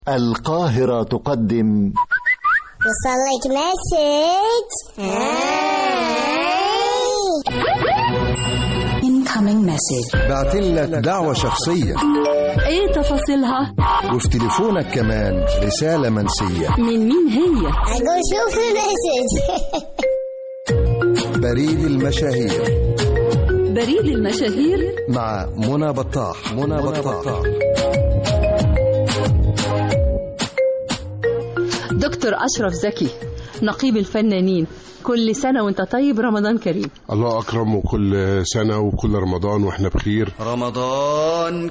القاهرة تقدم وصلك مسج incoming message بعتين لك دعوة شخصية ايه تفاصيلها وفي تليفونك كمان رسالة منسية من مين هي اقول شوف المسج بريد المشاهير بريد المشاهير مع منى بطاح منى بطاح دكتور أشرف زكي نقيب الفنانين كل سنة وانت طيب رمضان كريم الله أكرم وكل سنة وكل رمضان وإحنا بخير رمضان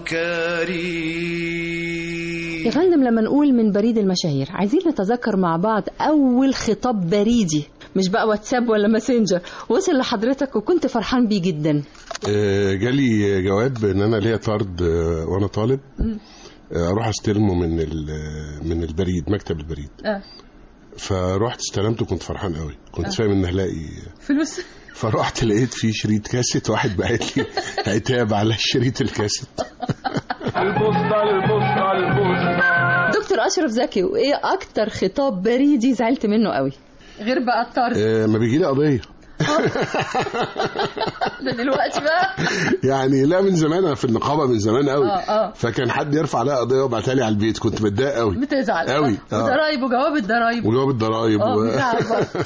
كريم يا فندم لما نقول من بريد المشاهير عايزين نتذكر مع بعض أول خطاب بريدي مش بقى واتساب ولا ماسنجر وصل لحضرتك وكنت فرحان بيه جدا آه، جالي جواب إن أنا ليا طرد آه، وأنا طالب آه، أروح أستلمه من ال- من البريد مكتب البريد آه. فرحت استلمته كنت فرحان قوي كنت فاهم إن هلاقي فلوس فرحت لقيت فيه شريط كاسيت واحد بعت لي عتاب على شريط الكاسيت دكتور أشرف زكي وإيه أكتر خطاب بريدي زعلت منه قوي غير بقى الطرد آه، ما بيجي لي قضية ده دلوقتي بقى يعني لا من زمان أنا في النقابة من زمان قوي آه، آه. فكان حد يرفع عليها قضية وبعتها لي على البيت كنت متضايق قوي بتزعل قوي آه. وضرايب وجواب الضرايب وجواب الضرايب اه و... بتزعل برضه.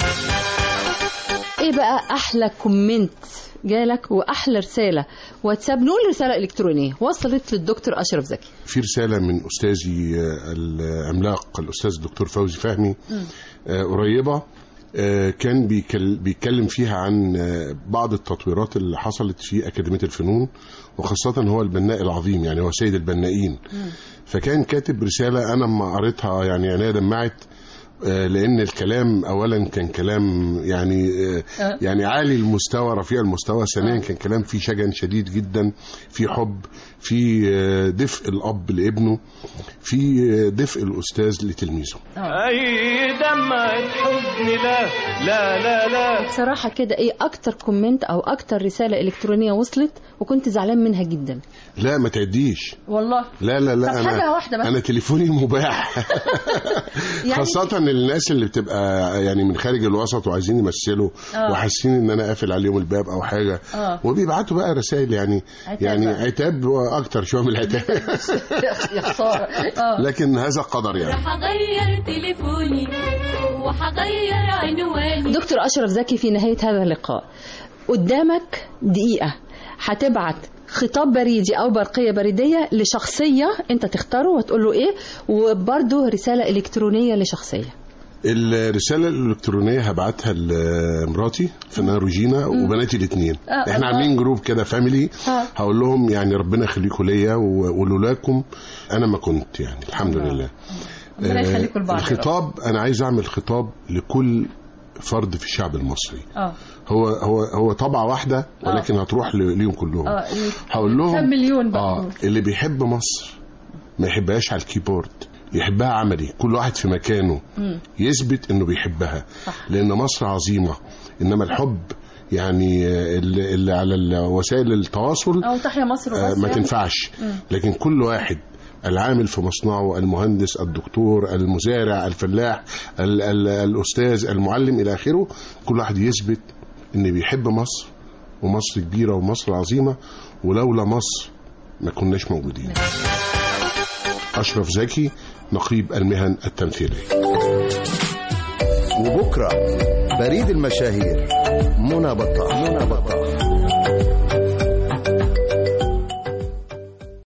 ايه بقى احلى كومنت جالك واحلى رساله واتساب نقول رساله الكترونيه وصلت للدكتور اشرف زكي في رسالة من أستاذي آه، العملاق الأستاذ الدكتور فوزي فهمي آه، قريبة آه، كان بيكل- بيتكلم فيها عن آه، بعض التطويرات اللي حصلت في أكاديمية الفنون وخاصة هو البناء العظيم يعني هو سيد البنائين فكان كاتب رسالة أنا لما قريتها يعني عينيا دمعت آه، لأن الكلام أولا كان كلام يعني آه، يعني عالي المستوى رفيع المستوى ثانيا كان كلام فيه شجن شديد جدا في حب في آه، دفء الأب لابنه في آه، دفء الأستاذ لتلميذه اي دمعة حزن لا لا لا لا بصراحه كده ايه اكتر كومنت او اكتر رساله الكترونيه وصلت وكنت زعلان منها جدا لا ما تعديش والله لا لا لا طب انا حاجة واحدة بس. انا تليفوني مباح يعني- خاصة الناس اللي بتبقى يعني من خارج الوسط وعايزين يمثلوا آه. وحاسين ان انا قافل عليهم الباب او حاجة آه. وبيبعتوا بقى رسائل يعني عتاب يعني بقى. عتاب اكتر شوية من العتاب يا خساره اه لكن هذا قدر يعني هغير تليفوني وهغير عنواني دكتور أشرف زكي في نهاية هذا اللقاء قدامك دقيقة هتبعت خطاب بريدي أو برقية بريدية لشخصية أنت تختاره وتقول له إيه وبرده رسالة إلكترونية لشخصية الرسالة الإلكترونية هبعتها لمراتي فنانة روجينا وبناتي الاثنين آه، احنا الله. عاملين جروب كده فاميلي آه. هقول لهم يعني ربنا يخليكم ليا و- ولولاكم انا ما كنت يعني الحمد لله ربنا آه، يخليكم لبعض يا رب. الخطاب انا عايز اعمل خطاب لكل فرد في الشعب المصري اه هو هو هو طبعة واحدة ولكن هتروح ل- ليهم كلهم اه هقول لهم كم مليون بقى اه اللي بيحب مصر ما يحبهاش على الكيبورد يحبها عملي كل واحد في مكانه يثبت انه بيحبها صح. لان مصر عظيمه انما الحب يعني آه، اللي اللي على ال- وسائل التواصل أو تحيا مصر آه، وبس ما يعني. تنفعش لكن كل واحد العامل في مصنعه المهندس الدكتور المزارع الفلاح ال ال الاستاذ المعلم الى اخره كل واحد يثبت ان بيحب مصر ومصر كبيره ومصر عظيمه ولولا مصر ما كناش موجودين اشرف زكي نقيب المهن التمثيليه وبكرة بريد المشاهير منى بطاح منى بطاح